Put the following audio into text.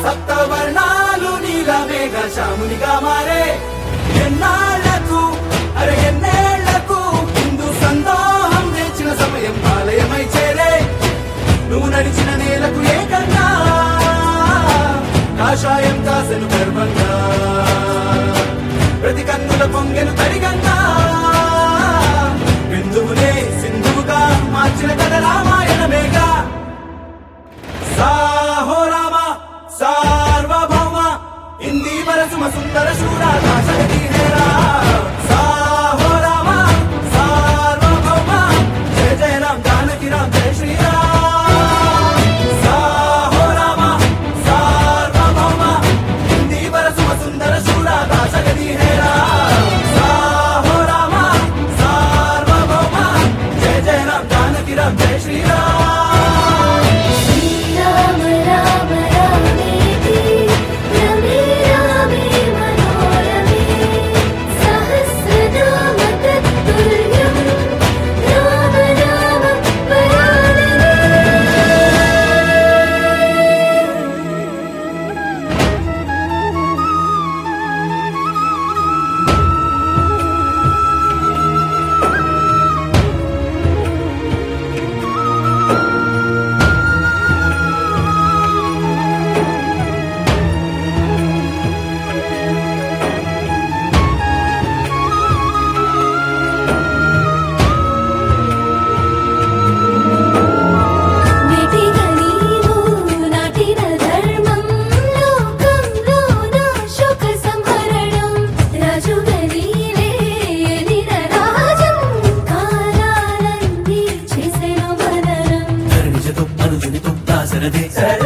సప్తవర్ణాలు నీల మేఘ శ్యామునిగా మారే ఎన్నాళ్లకు అరే ఎన్నేళ్లకు హిందూ సందోహం నేర్చిన సమయం ఆలయమై చేరే నువ్వు నడిచిన నేలకు ఏకంగా కాషాయం కాసను గర్వంగా ప్రతి కన్నుల పొంగెను తడిగంగా బిందువునే సింధువుగా మార్చిన కథ రామాయణమేగా సాహో రామ సార్వభౌమ ఇంది వరసుమ సుందర శూరా కాశగతి హేరా సాహో రామ సార్వభౌమ జయ జయ రామ్ జానకి రామ్ జయ శ్రీరామ్ సాహో రామ సార్వభౌమ ఇంది వరసుమ సుందర శూరా కాశగతి హేరా సాహో రామ సార్వభౌమ జయ జయ రామ్ జానకి రామ్ జయ శ్రీరామ్ రామ రామ రామేతి రమే రామే మనోరమే సహస్రనామ తత్తుల్యం రామ రామ పరాననే నీటిగా నీవు నాటిన ధర్మం లోకంలోన శోక సంహరణం రాజుగా నీవే ఎదిన రాజం కాలాలన్నీ చేసెను మననం ధరణిజతో అనుజునితో దాసరథే సరే